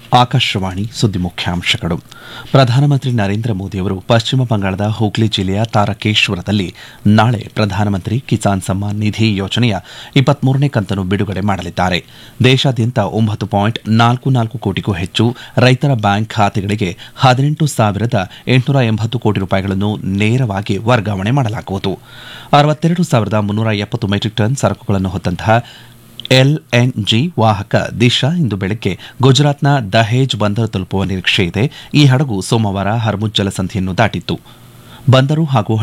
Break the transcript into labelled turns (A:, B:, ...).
A: ಆಕಾಶವಾಣಿ ಸುದ್ದಿ ಮುಖ್ಯಾಂಶಗಳು ಪ್ರಧಾನಮಂತ್ರಿ ನರೇಂದ್ರ ಮೋದಿಯವರು ಪಶ್ಚಿಮ ಬಂಗಾಳದ ಹೂಗ್ಲಿ ಜಿಲ್ಲೆಯ ತಾರಕೇಶ್ವರದಲ್ಲಿ ನಾಳೆ ಪ್ರಧಾನಮಂತ್ರಿ ಕಿಸಾನ್ ಸಮ್ಮಾನ್ ನಿಧಿ ಯೋಜನೆಯ ಇಪ್ಪತ್ಮೂರನೇ ಕಂತನ್ನು ಬಿಡುಗಡೆ ಮಾಡಲಿದ್ದಾರೆ ದೇಶಾದ್ಯಂತ ಒಂಬತ್ತು ಪಾಯಿಂಟ್ ನಾಲ್ಕು ನಾಲ್ಕು ಕೋಟಿಗೂ ಹೆಚ್ಚು ರೈತರ ಬ್ಯಾಂಕ್ ಖಾತೆಗಳಿಗೆ ಹದಿನೆಂಟು ಸಾವಿರದ ಎಂಟುನೂರ ಎಂಬತ್ತು ಕೋಟಿ ರೂಪಾಯಿಗಳನ್ನು ನೇರವಾಗಿ ವರ್ಗಾವಣೆ ಮಾಡಲಾಗುವುದು ಅರವತ್ತೆರಡು ಸಾವಿರದ ಮುನ್ನೂರ ಎಪ್ಪತ್ತು ಮೆಟ್ರಿಕ್ ಟನ್ ಸರಕುಗಳನ್ನು ಹೊತ್ತಂತಹ ಎಲ್ಎನ್ಜಿ ವಾಹಕ ದಿಶಾ ಇಂದು ಬೆಳಗ್ಗೆ ಗುಜರಾತ್ನ ದಹೇಜ್ ಬಂದರು ತಲುಪುವ ನಿರೀಕ್ಷೆ ಇದೆ ಈ ಹಡಗು ಸೋಮವಾರ ಹರ್ಮುಜ್ ಜಲಸಂಧಿಯನ್ನು ದಾಟಿತ್ತು ಬಂದರು ಹಾಗೂ